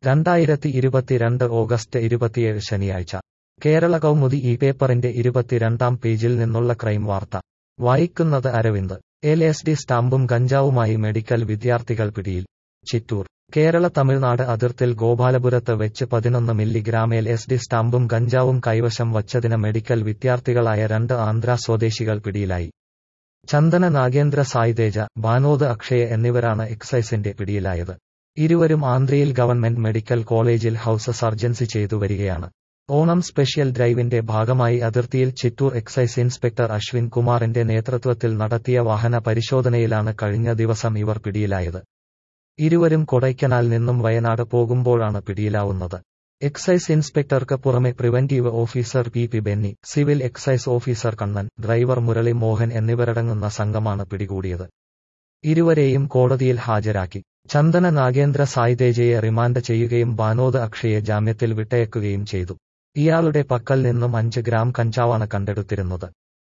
രണ്ടായിരത്തി ഇരുപത്തിരണ്ട് ഓഗസ്റ്റ് ഇരുപത്തിയേഴ് ശനിയാഴ്ച കേരള കൗമുദി ഈ പേപ്പറിന്റെ ഇരുപത്തിരണ്ടാം പേജിൽ നിന്നുള്ള ക്രൈം വാർത്ത വായിക്കുന്നത് അരവിന്ദ് എൽ എസ് ഡി സ്റ്റാമ്പും ഗഞ്ചാവുമായി മെഡിക്കൽ വിദ്യാർത്ഥികൾ പിടിയിൽ ചിറ്റൂർ കേരള തമിഴ്നാട് അതിർത്തിൽ ഗോപാലപുരത്ത് വെച്ച് പതിനൊന്ന് മില്ലിഗ്രാം എൽ എസ് ഡി സ്റ്റാമ്പും ഗഞ്ചാവും കൈവശം വച്ചതിന് മെഡിക്കൽ വിദ്യാർത്ഥികളായ രണ്ട് ആന്ധ്ര സ്വദേശികൾ പിടിയിലായി ചന്ദന നാഗേന്ദ്ര സായിതേജ ബാനോദ് അക്ഷയ എന്നിവരാണ് എക്സൈസിന്റെ പിടിയിലായത് ഇരുവരും ആന്ധ്രയിൽ ഗവൺമെന്റ് മെഡിക്കൽ കോളേജിൽ ഹൌസ് സർജൻസി ചെയ്തു വരികയാണ് ഓണം സ്പെഷ്യൽ ഡ്രൈവിന്റെ ഭാഗമായി അതിർത്തിയിൽ ചിറ്റൂർ എക്സൈസ് ഇൻസ്പെക്ടർ അശ്വിൻ കുമാറിന്റെ നേതൃത്വത്തിൽ നടത്തിയ വാഹന പരിശോധനയിലാണ് കഴിഞ്ഞ ദിവസം ഇവർ പിടിയിലായത് ഇരുവരും കൊടൈക്കനാൽ നിന്നും വയനാട് പോകുമ്പോഴാണ് പിടിയിലാവുന്നത് എക്സൈസ് ഇൻസ്പെക്ടർക്ക് പുറമെ preventive officer P P Benny civil excise officer Kannan driver Murali Mohan എന്നിവരടങ്ങുന്ന സംഘമാണ് പിടികൂടിയത് ഇരുവരെയും കോടതിയിൽ ഹാജരാക്കി ചന്ദന നാഗേന്ദ്ര സായിതേജയെ റിമാൻഡ് ചെയ്യുകയും ബാനോദ് അക്ഷയെ ജാമ്യത്തിൽ വിട്ടയക്കുകയും ചെയ്തു ഇയാളുടെ പക്കൽ നിന്നും അഞ്ച് ഗ്രാം കഞ്ചാവാണ് കണ്ടെടുത്തിരുന്നത്